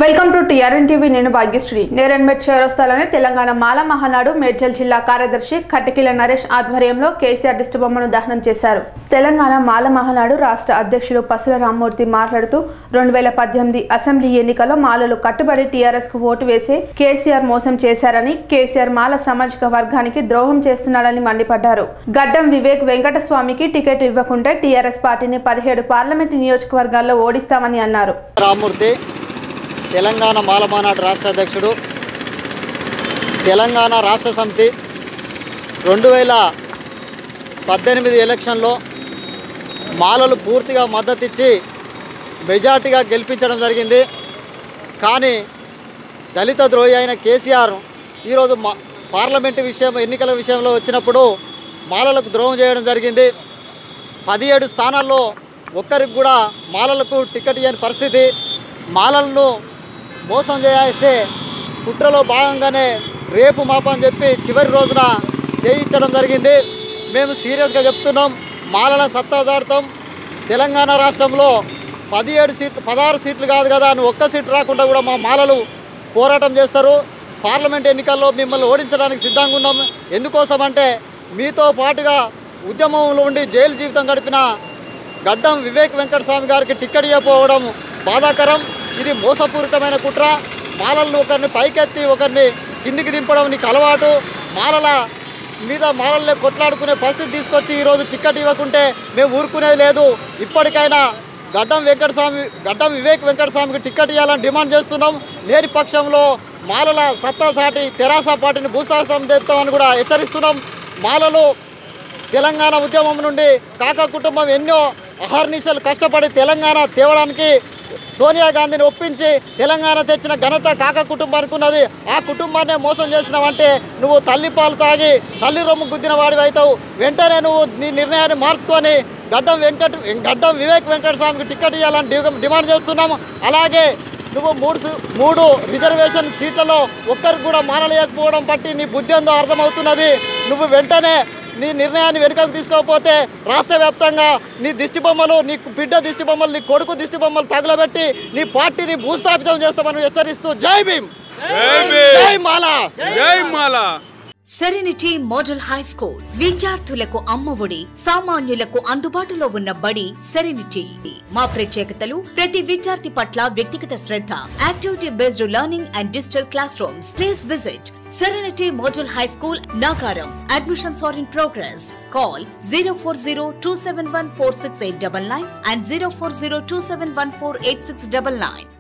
welcome to TRN TV నేను భాగ్యశ్రీ నేరన్మెట్ చేరొస్తాలని తెలంగాణ మాల మహానాడు మేడ్చల్ జిల్లా కార్యదర్శి కటికిల నరేష్ ఆధ్వర్యంలో కేసీఆర్ దిష్టి బొమ్మను దహనం చేశారు తెలంగాణ మాల మహానాడు రాష్ట్ర అధ్యక్షులు పసుల రామ్మూర్తి మాట్లాడుతూ రెండు వేల పద్దెనిమిది అసెంబ్లీ ఎన్నికల్లో మాలలు కట్టుబడి టీఆర్ఎస్ కు ఓటు వేసి కేసీఆర్ మోసం చేశారని కేసీఆర్ మాల సామాజిక వర్గానికి ద్రోహం చేస్తున్నాడని మండిపడ్డారు గడ్డం వివేక్ వెంకటస్వామికి టికెట్ ఇవ్వకుంటే టీఆర్ఎస్ పార్టీని పదిహేడు పార్లమెంటు నియోజకవర్గాల్లో ఓడిస్తామని అన్నారు రామ్మూర్తి తెలంగాణ మాలమానాడు రాష్ట్ర అధ్యక్షుడు తెలంగాణ రాష్ట్ర సమితి రెండు వేల పద్దెనిమిది ఎలక్షన్లో మాలలు పూర్తిగా మద్దతు ఇచ్చి మెజార్టీగా గెలిపించడం జరిగింది కానీ దళిత ద్రోహి అయిన కేసీఆర్ ఈరోజు మా పార్లమెంటు విషయం ఎన్నికల విషయంలో వచ్చినప్పుడు మాలలకు ద్రోహం చేయడం జరిగింది పదిహేడు స్థానాల్లో ఒక్కరికి కూడా మాలలకు టికెట్ ఇవ్వని పరిస్థితి మాలలను మోసం చేస్తే కుట్రలో భాగంగానే రేపు మాపని చెప్పి చివరి రోజున చేయించడం జరిగింది మేము సీరియస్గా చెప్తున్నాం మాలల సత్తా చాడతాం తెలంగాణ రాష్ట్రంలో పదిహేడు సీట్లు పదహారు సీట్లు కాదు కదా అని ఒక్క సీటు రాకుండా కూడా మా మాలలు పోరాటం చేస్తారు పార్లమెంట్ ఎన్నికల్లో మిమ్మల్ని ఓడించడానికి సిద్ధంగా ఉన్నాం ఎందుకోసం అంటే మీతో పాటుగా ఉద్యమంలో ఉండి జైలు జీవితం గడిపిన గడ్డం వివేక్ వెంకటస్వామి గారికి టిక్కెట్ ఇవ్వకపోవడం బాధాకరం ఇది మోసపూరితమైన కుట్ర మాలలను ఒకరిని పైకెత్తి ఒకరిని కిందికి దింపడం నీకు అలవాటు మాలల మీద మాలల్ని కొట్లాడుకునే పరిస్థితి తీసుకొచ్చి ఈరోజు టిక్కెట్ ఇవ్వకుంటే మేము ఊరుకునేది లేదు ఇప్పటికైనా గడ్డం వెంకటస్వామి గడ్డం వివేక్ వెంకటస్వామికి టిక్కెట్ ఇవ్వాలని డిమాండ్ చేస్తున్నాం లేని పక్షంలో మాలల సత్తా సాటి తెరాస పార్టీని భూస్థాపితం చెప్తామని కూడా హెచ్చరిస్తున్నాం మాలలు తెలంగాణ ఉద్యమం నుండి కాకా కుటుంబం ఎన్నో అహర్నిశలు కష్టపడి తెలంగాణ తేవడానికి సోనియా గాంధీని ఒప్పించి తెలంగాణ తెచ్చిన ఘనత కాక కుటుంబానికి ఉన్నది ఆ కుటుంబాన్ని మోసం చేసినావంటే నువ్వు తల్లి పాలు తాగి తల్లి రొమ్ము గుద్దిన వాడివి అవుతావు వెంటనే నువ్వు నీ నిర్ణయాన్ని మార్చుకొని గడ్డం వెంకట గడ్డం వివేక్ వెంకటస్వామికి టికెట్ ఇవ్వాలని డి- డిమాండ్ చేస్తున్నాము అలాగే నువ్వు మూడు సి- మూడు రిజర్వేషన్ సీట్లలో ఒక్కరికి కూడా మానలేకపోవడం బట్టి నీ బుద్ధి ఏందో అర్థమవుతున్నది నువ్వు వెంటనే నీ నిర్ణయాన్ని వెనుకకు తీసుకోకపోతే రాష్ట్ర వ్యాప్తంగా నీ దిష్టి బొమ్మలు నీ బిడ్డ దిష్టి బొమ్మలు నీ కొడుకు దిష్టి బొమ్మలు తగులబెట్టి నీ పార్టీని భూస్థాపితం చేస్తామని హెచ్చరిస్తూ జై భీమ్ జై మాలా జై మాలా సెరెనిటీ మోడల్ హై స్కూల్ విద్యార్థులకు అమ్మఒడి సామాన్యులకు అందుబాటులో ఉన్న బడి సెరెనిటీ మా ప్రత్యేకతలు ప్రతి విద్యార్థి పట్ల వ్యక్తిగత శ్రద్ధ activity based learning and digital class rooms please visit Serenity model high school Nacharam admissions are in progress call zero four zero two seven one four six eight double nine and zero four zero two seven one four eight six double nine